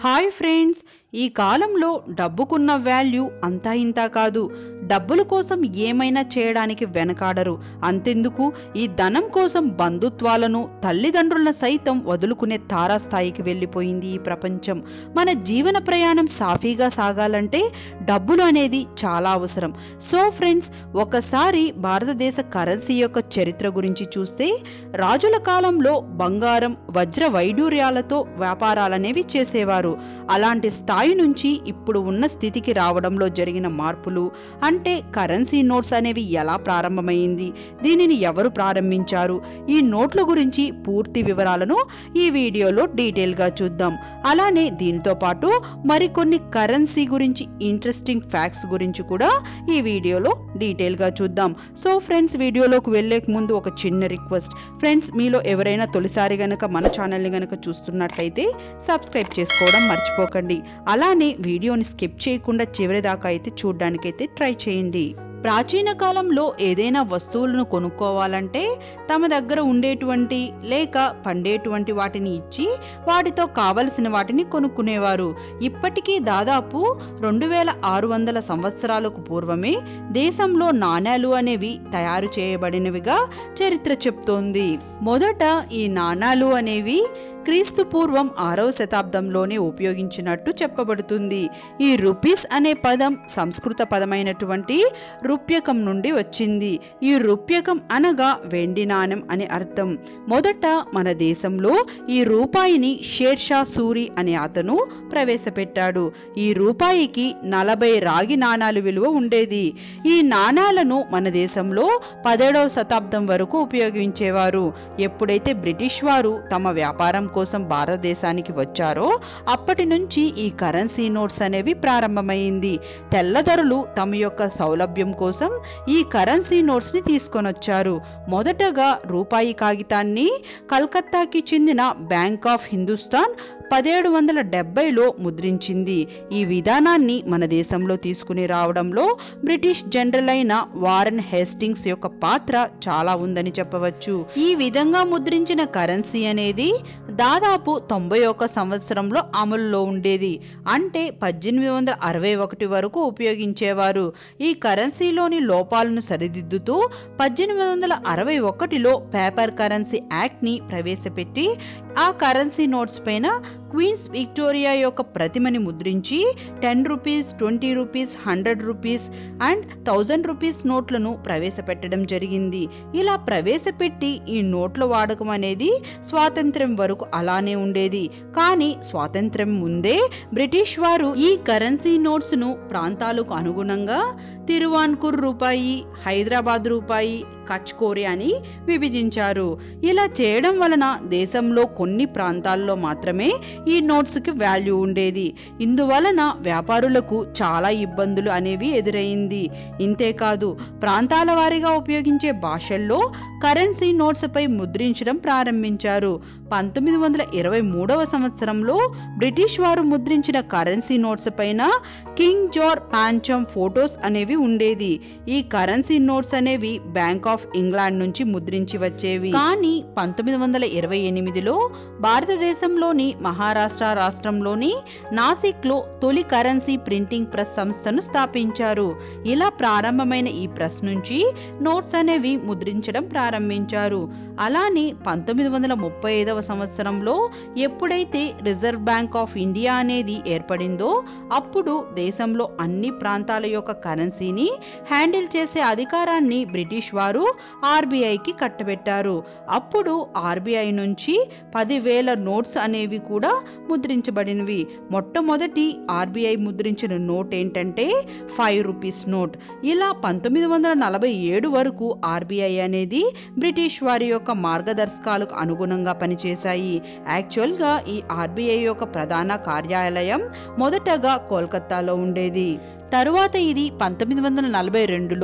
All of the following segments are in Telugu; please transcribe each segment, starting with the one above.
హాయ్ ఫ్రెండ్స్ ఈ కాలంలో డబ్బుకున్న వాల్యూ అంతా ఇంతా కాదు డబ్బుల కోసం ఏమైనా చేయడానికి వెనకాడరు అంతెందుకు ఈ ధనం కోసం బంధుత్వాలను తల్లిదండ్రులను సైతం వదులుకునే తారాస్థాయికి వెళ్ళిపోయింది ఈ ప్రపంచం మన జీవన ప్రయాణం సాఫీగా సాగాలంటే డబ్బులు అనేది చాలా అవసరం సో ఫ్రెండ్స్ ఒకసారి భారతదేశ కరెన్సీ యొక్క చరిత్ర గురించి చూస్తే రాజుల కాలంలో బంగారం వజ్ర వైడూర్యాలతో వ్యాపారాలనేవి చేసేవారు అలాంటి స్థాయి నుంచి ఇప్పుడు ఉన్న స్థితికి రావడంలో జరిగిన మార్పులు అంటే కరెన్సీ నోట్స్ అనేవి ఎలా ప్రారంభమైంది దీనిని ఎవరు ప్రారంభించారు ఈ నోట్ల గురించి పూర్తి వివరాలను ఈ వీడియోలో డీటెయిల్గా చూద్దాం అలానే దీనితో పాటు మరికొన్ని కరెన్సీ గురించి ఇంట్రెస్టింగ్ ఫ్యాక్ట్స్ గురించి కూడా ఈ వీడియోలో డీటెయిల్గా చూద్దాం సో ఫ్రెండ్స్ వీడియోలోకి వెళ్ళే ముందు ఒక చిన్న రిక్వెస్ట్ ఫ్రెండ్స్ మీలో ఎవరైనా తొలిసారి గనక మన ఛానల్ని గనక చూస్తున్నట్లయితే సబ్స్క్రైబ్ చేసుకోవడం మర్చిపోకండి అలానే వీడియోని స్కిప్ చేయకుండా చివరి దాకా అయితే చూడడానికైతే ట్రై చేయండి ప్రాచీన కాలంలో ఏదైనా వస్తువులను కొనుక్కోవాలంటే తమ దగ్గర ఉండేటువంటి లేక పండేటువంటి వాటిని ఇచ్చి వాటితో కావలసిన వాటిని కొనుక్కునేవారు ఇప్పటికీ దాదాపు రెండు వేల ఆరు వందల సంవత్సరాలకు పూర్వమే దేశంలో నాణేలు అనేవి తయారు చేయబడినవిగా చరిత్ర చెప్తోంది మొదట ఈ నాణాలు అనేవి క్రీస్తు పూర్వం ఆరవ శతాబ్దంలోనే ఉపయోగించినట్టు చెప్పబడుతుంది ఈ రుపీస్ అనే పదం సంస్కృత పదమైనటువంటి రుప్యకం నుండి వచ్చింది ఈ రుప్యకం అనగా వెండి నాణెం అని అర్థం మొదట మన దేశంలో ఈ రూపాయిని షేర్షా సూరి అనే అతను ప్రవేశపెట్టాడు ఈ రూపాయికి నలభై రాగి నాణాలు విలువ ఉండేది ఈ నాణాలను మన దేశంలో పదిహేడవ శతాబ్దం వరకు ఉపయోగించేవారు ఎప్పుడైతే బ్రిటిష్ వారు తమ వ్యాపారం కోసం భారతదేశానికి వచ్చారో అప్పటి నుంచి ఈ కరెన్సీ నోట్స్ అనేవి ప్రారంభమైంది తెల్లదొరలు తమ యొక్క సౌలభ్యం కోసం ఈ కరెన్సీ నోట్స్ ని తీసుకొనొచ్చారు మొదటగా రూపాయి కాగితాన్ని కల్కత్తాకి చెందిన బ్యాంక్ ఆఫ్ హిందుస్థాన్ పదిహేడు వందల డెబ్బైలో ముద్రించింది ఈ విధానాన్ని మన దేశంలో తీసుకుని రావడంలో బ్రిటిష్ జనరల్ అయిన వారెన్ హేస్టింగ్స్ యొక్క పాత్ర చాలా ఉందని చెప్పవచ్చు ఈ విధంగా ముద్రించిన కరెన్సీ అనేది దాదాపు తొంభై ఒక్క సంవత్సరంలో అమలులో ఉండేది అంటే పద్దెనిమిది వందల అరవై ఒకటి వరకు ఉపయోగించేవారు ఈ కరెన్సీలోని లోపాలను సరిదిద్దుతూ పద్దెనిమిది వందల అరవై ఒకటిలో పేపర్ కరెన్సీ యాక్ట్ని ప్రవేశపెట్టి ఆ కరెన్సీ నోట్స్ పైన క్వీన్స్ విక్టోరియా యొక్క ప్రతిమని ముద్రించి ten rupees twenty rupees hundred rupees and thousand rupees నోట్లను ప్రవేశపెట్టడం జరిగింది ఇలా ప్రవేశపెట్టి ఈ నోట్ల వాడకం అనేది స్వాతంత్ర్యం వరకు అలానే ఉండేది కానీ స్వాతంత్ర్యం ముందే బ్రిటిష్ వారు ఈ కరెన్సీ నోట్స్ ను ప్రాంతాలకు అనుగుణంగా తిరువాన్కూర్ రూపాయి హైదరాబాద్ రూపాయి కచ్కోరి అని విభజించారు ఇలా చేయడం వలన దేశంలో కొన్ని ప్రాంతాల్లో మాత్రమే ఈ నోట్స్కి వాల్యూ ఉండేది ఇందువలన వ్యాపారులకు చాలా ఇబ్బందులు అనేవి ఎదురైంది ఇంతేకాదు ప్రాంతాల వారీగా ఉపయోగించే భాషల్లో కరెన్సీ నోట్స్పై ముద్రించడం ప్రారంభించారు పంతొమ్మిది వందల ఇరవై మూడవ సంవత్సరంలో బ్రిటిష్ వారు ముద్రించిన కరెన్సీ నోట్స్ పైన కింగ్ జార్ పాంచమ్ ఫోటోస్ అనేవి ఉండేది ఈ కరెన్సీ నోట్స్ అనేవి బ్యాంక్ ఆఫ్ ఇంగ్లాండ్ నుంచి ముద్రించి వచ్చేవి కానీ పంతొమ్మిది వందల ఇరవై ఎనిమిదిలో భారతదేశంలోని మహారాష్ట్ర రాష్ట్రంలోని నాసిక్లో తొలి కరెన్సీ ప్రింటింగ్ ప్రెస్ సంస్థను స్థాపించారు ఇలా ప్రారంభమైన ఈ ప్రెస్ నుంచి నోట్స్ అనేవి ముద్రించడం ప్రారంభించారు అలానే పంతొమ్మిది వందల ముప్పై ఐదవ సంవత్సరంలో ఎప్పుడైతే రిజర్వ్ బ్యాంక్ ఆఫ్ ఇండియా అనేది ఏర్పడిందో అప్పుడు దేశంలో అన్ని ప్రాంతాల యొక్క కరెన్సీని హ్యాండిల్ చేసే అధికారాన్ని బ్రిటిష్ వారు ఆర్బీఐకి కట్టబెట్టారు అప్పుడు ఆర్బీఐ నుంచి పదివేల నోట్స్ అనేవి కూడా ముద్రించబడినవి మొట్టమొదటి ఆర్బీఐ ముద్రించిన నోట్ ఏంటంటే ఫైవ్ రూపీస్ నోట్ ఇలా పంతొమ్మిది వందల నలభై ఏడు వరకు ఆర్బీఐ అనేది బ్రిటిష్ వారి యొక్క మార్గదర్శకాలకు అనుగుణంగా పనిచేశాయి యాక్చువల్గా ఈ ఆర్బీఐ యొక్క ప్రధాన కార్యాలయం మొదటగా కోల్కతాలో ఉండేది తరువాత ఇది పంతొమ్మిది వందల నలభై రెండులో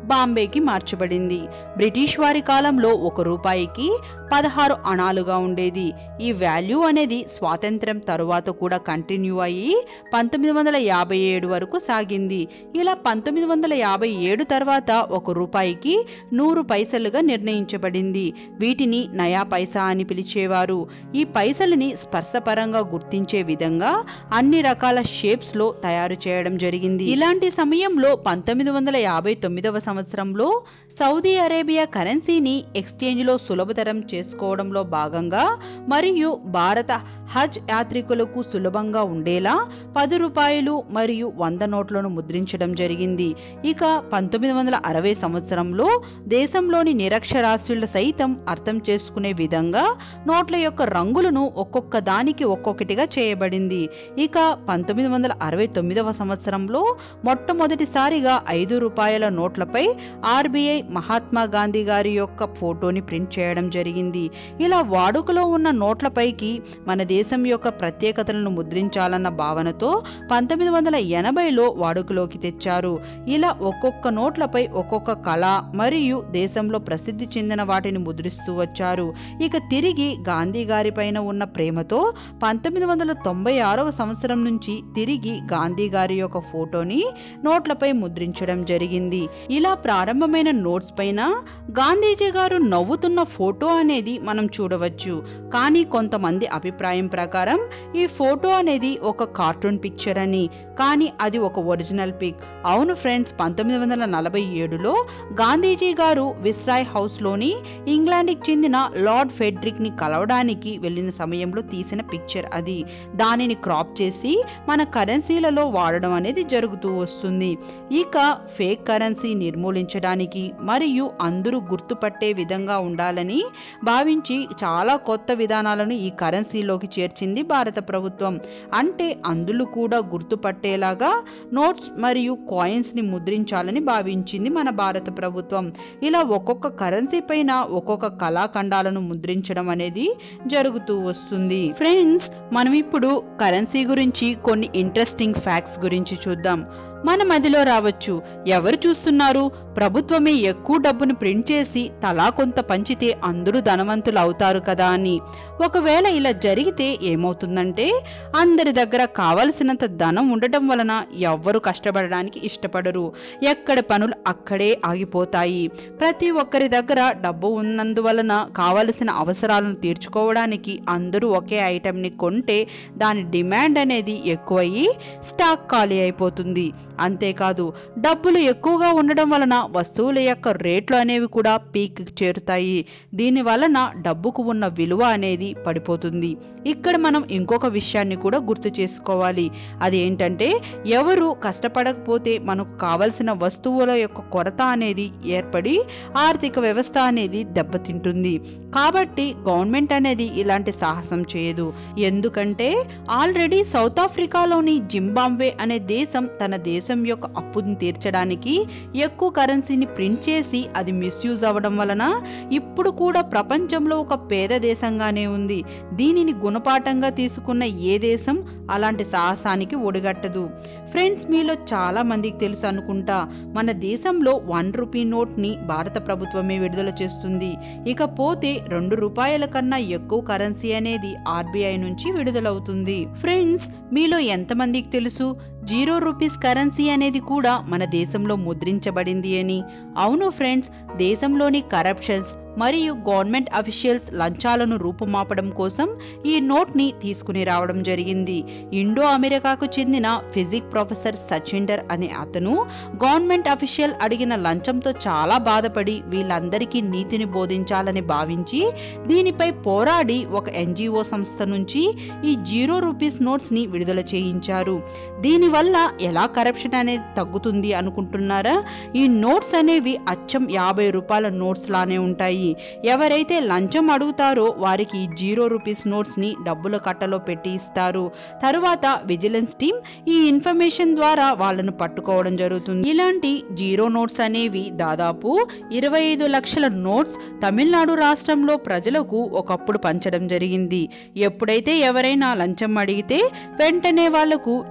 బాంబేకి మార్చబడింది బ్రిటిష్ వారి కాలంలో ఒక రూపాయికి పదహారు అణాలుగా ఉండేది ఈ వాల్యూ అనేది స్వాతంత్ర్యం తరువాత కూడా కంటిన్యూ అయ్యి పంతొమ్మిది వందల యాభై ఏడు వరకు సాగింది ఇలా పంతొమ్మిది వందల యాభై ఏడు తర్వాత ఒక రూపాయికి నూరు పైసలుగా నిర్ణయించబడింది వీటిని నయా పైసా అని పిలిచేవారు ఈ పైసలని స్పర్శపరంగా గుర్తించే విధంగా అన్ని రకాల షేప్స్ లో తయారు చేయడం జరిగింది ఇలాంటి సమయంలో పంతొమ్మిది వందల యాభై తొమ్మిదవ సంవత్సరంలో సౌదీ అరేబియా కరెన్సీని ఎక్స్చేంజ్ లో సులభతరం చేసుకోవడంలో భాగంగా మరియు భారత హజ్ యాత్రికులకు సులభంగా ఉండేలా పది రూపాయలు మరియు వంద నోట్లను ముద్రించడం జరిగింది ఇక పంతొమ్మిది వందల అరవై సంవత్సరంలో దేశంలోని నిరక్షరాస్యుల సైతం అర్థం చేసుకునే విధంగా నోట్ల యొక్క రంగులను ఒక్కొక్క దానికి ఒక్కొక్కటిగా చేయబడింది ఇక పంతొమ్మిది వందల అరవై తొమ్మిదవ సంవత్సరంలో మొట్టమొదటిసారిగా ఐదు రూపాయల నోట్లపై ఆర్బీఐ మహాత్మా గాంధీ గారి యొక్క ఫోటోని ప్రింట్ చేయడం జరిగింది ఇలా వాడుకలో ఉన్న నోట్లపైకి మన దేశం యొక్క ప్రత్యేకతలను ముద్రించాలన్న భావనతో పంతొమ్మిది వందల ఎనభైలో వాడుకలోకి తెచ్చారు ఇలా ఒక్కొక్క నోట్లపై ఒక్కొక్క కళ మరియు దేశంలో ప్రసిద్ధి చెందిన వాటిని ముద్రిస్తూ వచ్చారు ఇక తిరిగి గాంధీ గారి పైన ఉన్న ప్రేమతో పంతొమ్మిది వందల తొంభై ఆరవ సంవత్సరం నుంచి తిరిగి గాంధీ గారి యొక్క ఫోటోని నోట్లపై ముద్రించడం జరిగింది ఇలా ప్రారంభమైన నోట్స్ పైన గాంధీజీ గారు నవ్వుతున్న ఫోటో అనేది మనం చూడవచ్చు కానీ కొంతమంది అభిప్రాయం ప్రకారం ఈ ఫోటో అనేది ఒక కార్టూన్ పిక్చర్ అని కానీ అది ఒక ఒరిజినల్ పిక్ అవును ఫ్రెండ్స్ పంతొమ్మిది వందల నలభై ఏడులో గాంధీజీ గారు విస్రాయ్ హౌస్లోని ఇంగ్లాండ్కి చెందిన లార్డ్ ఫెడ్రిక్ ని కలవడానికి వెళ్ళిన సమయంలో తీసిన పిక్చర్ అది దానిని క్రాప్ చేసి మన కరెన్సీలలో వాడడం అనేది జరుగుతూ వస్తుంది ఇక ఫేక్ కరెన్సీ నిర్మూలించడానికి మరియు అందరూ గుర్తుపట్టే విధంగా ఉండాలని భావించి చాలా కొత్త విధానాలను ఈ కరెన్సీలోకి చేర్చింది భారత ప్రభుత్వం అంటే అందులో కూడా గుర్తుపట్టేలాగా నోట్స్ మరియు కాయిన్స్ ని ముద్రించాలని భావించింది మన భారత ప్రభుత్వం ఇలా ఒక్కొక్క కరెన్సీ పైన ఒక్కొక్క కళాఖండాలను ముద్రించడం అనేది జరుగుతూ వస్తుంది ఫ్రెండ్స్ మనం ఇప్పుడు కరెన్సీ గురించి కొన్ని ఇంట్రెస్టింగ్ ఫ్యాక్ట్స్ గురించి చూద్దాం మన మదిలో రావచ్చు ఎవరు చూస్తున్నారు ప్రభుత్వమే ఎక్కువ డబ్బును ప్రింట్ చేసి తలా కొంత పంచితే అందరూ ధనవంతులు అవుతారు కదా అని ఒకవేళ ఇలా జరిగితే ఏమవుతుందంటే అందరి దగ్గర కావలసినంత ధనం ఉండటం వలన ఎవ్వరు కష్టపడడానికి ఇష్టపడరు ఎక్కడ పనులు అక్కడే ఆగిపోతాయి ప్రతి ఒక్కరి దగ్గర డబ్బు ఉన్నందువలన కావలసిన అవసరాలను తీర్చుకోవడానికి అందరూ ఒకే ఐటెంని కొంటే దాని డిమాండ్ అనేది ఎక్కువయ్యి స్టాక్ ఖాళీ అయిపోతుంది అంతేకాదు డబ్బులు ఎక్కువగా ఉండడం వలన వస్తువుల యొక్క రేట్లు అనేవి కూడా పీక్ చేరుతాయి దీని వలన డబ్బుకు ఉన్న విలువ అనేది పడిపోతుంది ఇక్కడ మనం ఇంకొక విషయాన్ని కూడా గుర్తు చేసుకోవాలి అది ఏంటంటే ఎవరు కష్టపడకపోతే మనకు కావలసిన వస్తువుల యొక్క కొరత అనేది ఏర్పడి ఆర్థిక వ్యవస్థ అనేది దెబ్బతింటుంది కాబట్టి గవర్నమెంట్ అనేది ఇలాంటి సాహసం చేయదు ఎందుకంటే ఆల్రెడీ సౌత్ ఆఫ్రికాలోని జింబాబ్వే అనే దేశం తన దేశం యొక్క అప్పుని తీర్చడానికి ఎక్కువ కరెన్సీని ప్రింట్ చేసి అది మిస్యూజ్ అవ్వడం వలన ఇప్పుడు కూడా ప్రపంచంలో ఒక పేద దేశంగానే ఉంది దీనిని గుణపాఠంగా తీసుకున్న ఏ దేశం అలాంటి సాహసానికి ఒడిగట్టదు ఫ్రెండ్స్ మీలో చాలా మందికి తెలుసు అనుకుంటా మన దేశంలో వన్ రూపీ నోట్ని భారత ప్రభుత్వమే విడుదల చేస్తుంది ఇకపోతే రెండు రూపాయల కన్నా ఎక్కువ కరెన్సీ అనేది ఆర్బీఐ నుంచి విడుదలవుతుంది ఫ్రెండ్స్ మీలో ఎంతమందికి తెలుసు జీరో రూపీస్ కరెన్సీ అనేది కూడా మన దేశంలో ముద్రించబడింది అని అవును ఫ్రెండ్స్ దేశంలోని కరప్షన్స్ మరియు గవర్నమెంట్ అఫీషియల్స్ లంచాలను రూపుమాపడం కోసం ఈ నోట్ని తీసుకుని రావడం జరిగింది ఇండో అమెరికాకు చెందిన ఫిజిక్ ప్రొఫెసర్ సచిండర్ అనే అతను గవర్నమెంట్ అఫీషియల్ అడిగిన లంచంతో చాలా బాధపడి వీళ్ళందరికీ నీతిని బోధించాలని భావించి దీనిపై పోరాడి ఒక ఎన్జిఓ సంస్థ నుంచి ఈ జీరో రూపీస్ నోట్స్ ని విడుదల చేయించారు దీనివల్ల ఎలా కరప్షన్ అనేది తగ్గుతుంది అనుకుంటున్నారా ఈ నోట్స్ అనేవి అచ్చం యాభై రూపాయల నోట్స్ లానే ఉంటాయి ఎవరైతే లంచం అడుగుతారో వారికి ఈ జీరో రూపీస్ నోట్స్ ని డబ్బుల కట్టలో పెట్టి ఇస్తారు తరువాత విజిలెన్స్ టీం ఈ ఇన్ఫర్మేషన్ ద్వారా వాళ్ళను పట్టుకోవడం జరుగుతుంది ఇలాంటి జీరో నోట్స్ అనేవి దాదాపు ఇరవై ఐదు లక్షల నోట్స్ తమిళనాడు రాష్ట్రంలో ప్రజలకు ఒకప్పుడు పంచడం జరిగింది ఎప్పుడైతే ఎవరైనా లంచం అడిగితే వెంటనే వాళ్లకు జీరో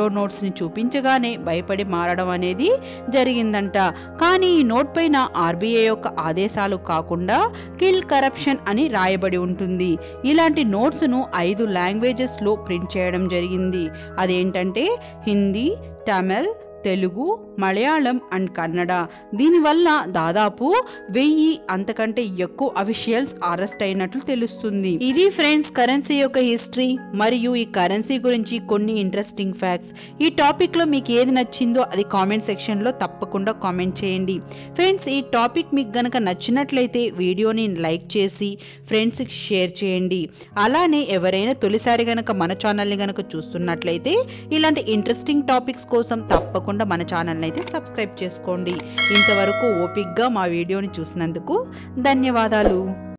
నోట్స్ని చూపించగానే భయపడి మారడం అనేది జరిగిందంట కానీ ఈ నోట్ పైన ఆర్బీఐ యొక్క ఆదేశాలు కాకుండా కిల్ కరప్షన్ అని రాయబడి ఉంటుంది ఇలాంటి నోట్స్ను ఐదు లాంగ్వేజెస్లో ప్రింట్ చేయడం జరిగింది అదేంటంటే హిందీ తమిళ్ తెలుగు మలయాళం అండ్ కన్నడ దీనివల్ల దాదాపు వెయ్యి అంతకంటే ఎక్కువ అఫీషియల్స్ అరెస్ట్ అయినట్లు తెలుస్తుంది ఇది ఫ్రెండ్స్ కరెన్సీ యొక్క హిస్టరీ మరియు ఈ కరెన్సీ గురించి కొన్ని ఇంట్రెస్టింగ్ ఫ్యాక్ట్స్ ఈ టాపిక్ లో మీకు ఏది నచ్చిందో అది కామెంట్ సెక్షన్ లో తప్పకుండా కామెంట్ చేయండి ఫ్రెండ్స్ ఈ టాపిక్ మీకు గనక నచ్చినట్లయితే వీడియోని లైక్ చేసి ఫ్రెండ్స్కి షేర్ చేయండి అలానే ఎవరైనా తొలిసారి గనక మన ఛానల్ని గనక చూస్తున్నట్లయితే ఇలాంటి ఇంట్రెస్టింగ్ టాపిక్స్ కోసం తప్పకుండా మన ఛానల్ని అయితే సబ్స్క్రైబ్ చేసుకోండి ఇంతవరకు ఓపిక్గా మా వీడియోని చూసినందుకు ధన్యవాదాలు